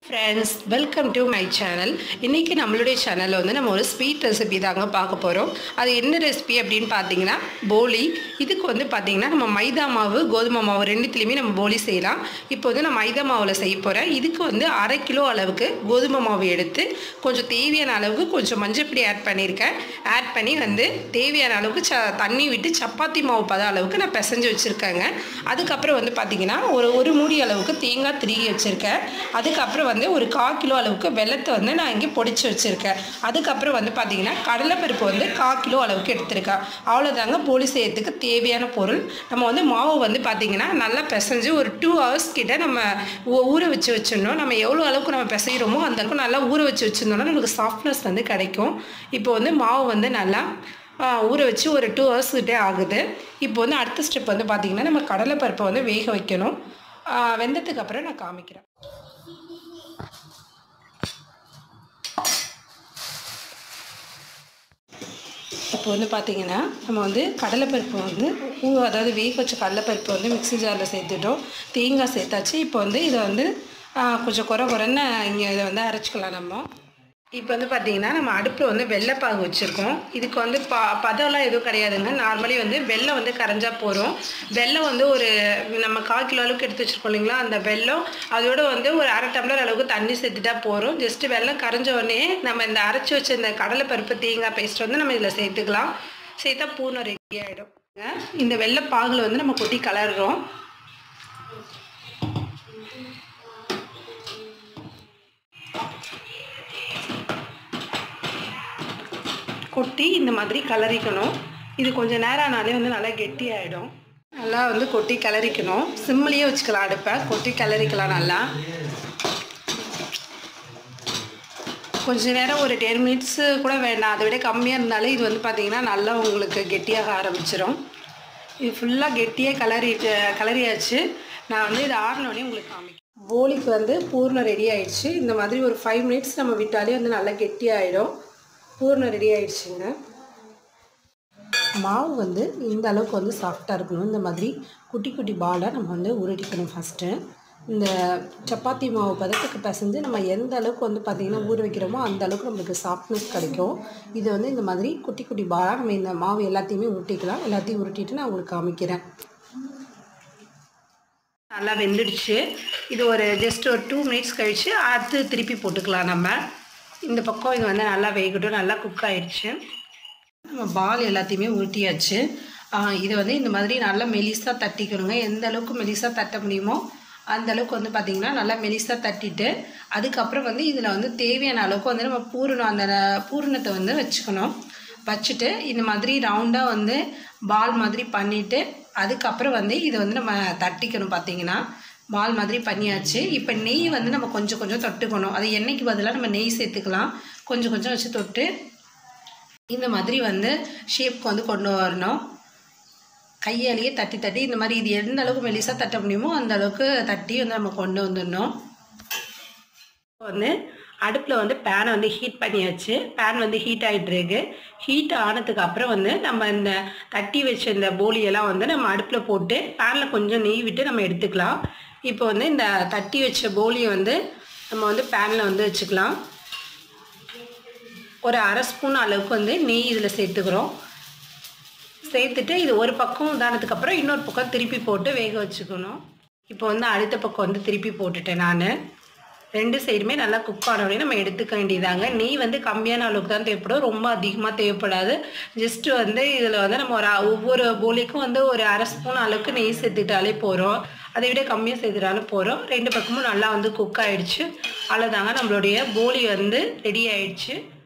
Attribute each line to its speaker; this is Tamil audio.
Speaker 1: friends welcome to my channel இன்றைக்கி நம்மளுடைய சேனலில் வந்து நம்ம ஒரு ஸ்வீட் ரெசிபி தாங்க பார்க்க போகிறோம் அது என்ன ரெசிபி அப்படின்னு பார்த்தீங்கன்னா போலி இதுக்கு வந்து பார்த்திங்கன்னா நம்ம மைதா மாவு கோதுமை மாவு ரெண்டுத்துலேயுமே நம்ம போலி செய்யலாம் இப்போ வந்து நான் மைதா மாவில் செய்ய போகிறேன் இதுக்கு வந்து அரை கிலோ அளவுக்கு கோதுமை மாவு எடுத்து கொஞ்சம் தேவையான அளவுக்கு கொஞ்சம் மஞ்சப்பொடி ஆட் பண்ணியிருக்கேன் ஆட் பண்ணி வந்து தேவையான அளவுக்கு ச தண்ணி விட்டு சப்பாத்தி மாவு பத அளவுக்கு நான் பிசைஞ்சு வச்சுருக்கேங்க அதுக்கப்புறம் வந்து பார்த்திங்கன்னா ஒரு ஒரு மூடி அளவுக்கு தேங்காய் திருகி வச்சுருக்கேன் அதுக்கப்புறம் வந்து ஒரு கால் கிலோ அளவுக்கு வெள்ளத்தை வந்து நான் இங்கே பொடிச்சு வச்சுருக்கேன் அதுக்கப்புறம் வந்து பார்த்திங்கன்னா கடலைப்பருப்பு வந்து கால் கிலோ அளவுக்கு எடுத்திருக்கேன் அவ்வளோதாங்க போலி செய்யறதுக்கு தேவையான பொருள் நம்ம வந்து மாவு வந்து பார்த்திங்கன்னா நல்லா பிசைஞ்சு ஒரு டூ ஹவர்ஸ் கிட்ட நம்ம ஊ- ஊற வச்சு வச்சிடணும் நம்ம எவ்வளோ அளவுக்கு நம்ம பிசைகிறோமோ அந்த அளவுக்கு நல்லா ஊற வச்சு வச்சுருந்தோம்னா நமக்கு சாஃப்ட்னஸ் வந்து கிடைக்கும் இப்போ வந்து மாவு வந்து நல்லா ஆ, ஊற வச்சு ஒரு டூ ஹவர்ஸ் கிட்டே ஆகுது இப்போ வந்து அடுத்த ஸ்டெப் வந்து பார்த்திங்கன்னா நம்ம கடலைப்பருப்பை வந்து வேக வைக்கணும் ஆ, வெந்ததுக்கு அப்புறம் நான் காமிக்கிறேன் இப்போ வந்து பார்த்தீங்கன்னா நம்ம வந்து கடலைப்பருப்பு வந்து ஊ அதாவது வேக வச்ச கடலைப்பருப்பு வந்து மிக்ஸி ஜாரில் சேர்த்துட்டோம் தேங்காய் சேர்த்தாச்சு இப்போ வந்து இதை வந்து ஆ, கொஞ்சம் குறை குறைன்னு இங்கே இதை வந்து அரைச்சிக்கலாம் நம்ம இப்போ வந்து பார்த்தீங்கன்னா நம்ம அடுப்பில் வந்து வெள்ளைப்பாகு வச்சுருக்கோம் இதுக்கு வந்து ப பதம்லாம் எதுவும் கிடையாதுங்க நார்மலி வந்து வெள்ளம் வந்து கரைஞ்சா போகிறோம் வெள்ளம் வந்து ஒரு நம்ம கால் கிலோ அளவுக்கு எடுத்து வச்சுருக்கோம் இல்லைங்களா அந்த வெள்ளம் அதோட வந்து ஒரு அரை டம்ளர் அளவுக்கு தண்ணி சேர்த்துட்டா போகிறோம் ஜஸ்ட்டு வெள்ளம் கரைஞ்ச உடனே நம்ம இந்த அரைச்சி வச்ச இந்த கடலைப்பருப்பு தேங்காய் பேஸ்ட் வந்து நம்ம இதில் சேர்த்துக்கலாம் சேர்த்தா பூனை ரெடி ஆகிடும் இந்த வெள்ளைப்பாகில் வந்து நம்ம கொட்டி கலர்றோம் கொட்டி இந்த மாதிரி கலரிக்கணும் இது கொஞ்சம் நேரம் ஆனாலே வந்து நல்லா கெட்டியாயிடும் நல்லா வந்து கொட்டி கிளறிக்கணும் சிம்லேயே வச்சுக்கலாம் அடுப்பை கொட்டி கிளறிக்கலாம் நல்லா கொஞ்ச நேரம் ஒரு டென் மினிட்ஸு கூட வேண்டாம் அதை விட கம்மியாக இருந்தாலே இது வந்து பார்த்திங்கன்னா நல்லா உங்களுக்கு கெட்டியாக ஆரம்பிச்சிடும் இது ஃபுல்லாக கெட்டியாக கிளறிட்டு கிளறியாச்சு நான் வந்து இது ஆறினோடனே உங்களுக்கு காமிக்கிறேன் போலிக்கு வந்து பூர்ணம் ரெடி ஆயிடுச்சு இந்த மாதிரி ஒரு ஃபைவ் மினிட்ஸ் நம்ம விட்டாலே வந்து நல்லா கெட்டியாயிடும் பூர்ணம் ரெடி ஆயிடுச்சுங்க மாவு வந்து இந்த அளவுக்கு வந்து சாஃப்டாக இருக்கணும் இந்த மாதிரி குட்டி குட்டி பாலாக நம்ம வந்து உருட்டிக்கணும் ஃபஸ்ட்டு இந்த சப்பாத்தி மாவு பதத்துக்கு பிசைஞ்சு நம்ம எந்த அளவுக்கு வந்து பார்த்திங்கன்னா ஊற வைக்கிறோமோ அந்த அளவுக்கு நம்மளுக்கு சாஃப்ட்னஸ் கிடைக்கும் இது வந்து இந்த மாதிரி குட்டி குட்டி பாலாக நம்ம இந்த மாவு எல்லாத்தையுமே உருட்டிக்கலாம் எல்லாத்தையும் உருட்டிட்டு நான் உங்களுக்கு காமிக்கிறேன் நல்லா வெந்துடுச்சு இது ஒரு ஜஸ்ட் ஒரு டூ மினிட்ஸ் கழித்து அடுத்து திருப்பி போட்டுக்கலாம் நம்ம இந்த பக்கம் இது வந்து நல்லா வேகட்டும் நல்லா குக் ஆயிடுச்சு நம்ம பால் எல்லாத்தையுமே உருட்டியாச்சு ஆஹ் இது வந்து இந்த மாதிரி நல்லா மெலிசாக தட்டிக்கணுங்க எந்த அளவுக்கு மெலிசாக தட்ட முடியுமோ அந்த அளவுக்கு வந்து பார்த்திங்கன்னா நல்லா மெலிசாக தட்டிட்டு அதுக்கப்புறம் வந்து இதில் வந்து தேவையான அளவுக்கு வந்து நம்ம பூரணம் அந்த பூரணத்தை வந்து வச்சுக்கணும் வச்சுட்டு இந்த மாதிரி ரவுண்டாக வந்து பால் மாதிரி பண்ணிவிட்டு அதுக்கப்புறம் வந்து இதை வந்து நம்ம தட்டிக்கணும் பார்த்தீங்கன்னா பால் மாதிரி பண்ணியாச்சு இப்போ நெய் வந்து நம்ம கொஞ்சம் கொஞ்சம் தொட்டுக்கணும் அது எண்ணெய்க்கு பதிலாக நம்ம நெய் சேர்த்துக்கலாம் கொஞ்சம் கொஞ்சம் வச்சு தொட்டு இந்த மாதிரி வந்து ஷேப்க்கு வந்து கொண்டு வரணும் கையாலேயே தட்டி தட்டி இந்த மாதிரி இது எந்த அளவுக்கு மெலிசாக தட்ட முடியுமோ அந்த அளவுக்கு தட்டி வந்து நம்ம கொண்டு வந்துடணும் இப்போ வந்து அடுப்பில் வந்து பேனை வந்து ஹீட் பண்ணியாச்சு பேன் வந்து ஹீட் ஆகிட்டு இருக்கு ஹீட் ஆனதுக்கு அப்புறம் வந்து நம்ம இந்த தட்டி வச்ச இந்த போலியெல்லாம் வந்து நம்ம அடுப்பில் போட்டு பேனில் கொஞ்சம் நெய் விட்டு நம்ம எடுத்துக்கலாம் இப்போ வந்து இந்த தட்டி வச்ச போலியை வந்து நம்ம வந்து பேனில் வந்து வச்சுக்கலாம் ஒரு அரை ஸ்பூன் அளவுக்கு வந்து நெய் இதில் சேர்த்துக்கிறோம் சேர்த்துட்டு இது ஒரு பக்கம் உதாரணத்துக்கு அப்புறம் இன்னொரு பக்கம் திருப்பி போட்டு வேக வச்சுக்கணும் இப்போ வந்து அடுத்த பக்கம் வந்து திருப்பி போட்டுட்டேன் நான் ரெண்டு சைடுமே நல்லா குக் ஆன உடனே நம்ம எடுத்துக்க வேண்டியதாங்க நெய் வந்து கம்மியான அளவுக்கு தான் தேவைப்படும் ரொம்ப அதிகமாக தேவைப்படாது ஜஸ்ட் வந்து இதில் வந்து நம்ம ஒரு அ- ஒவ்வொரு போலிக்கும் வந்து ஒரு அரை ஸ்பூன் அளவுக்கு நெய் சேர்த்துட்டாலே போகிறோம் அதை விட கம்மியாக சேர்த்துட்டாலும் போகிறோம் ரெண்டு பக்கமும் நல்லா வந்து குக் ஆயிடுச்சு அவ்வளோதாங்க நம்மளுடைய போலி வந்து ரெடி ஆயிடுச்சு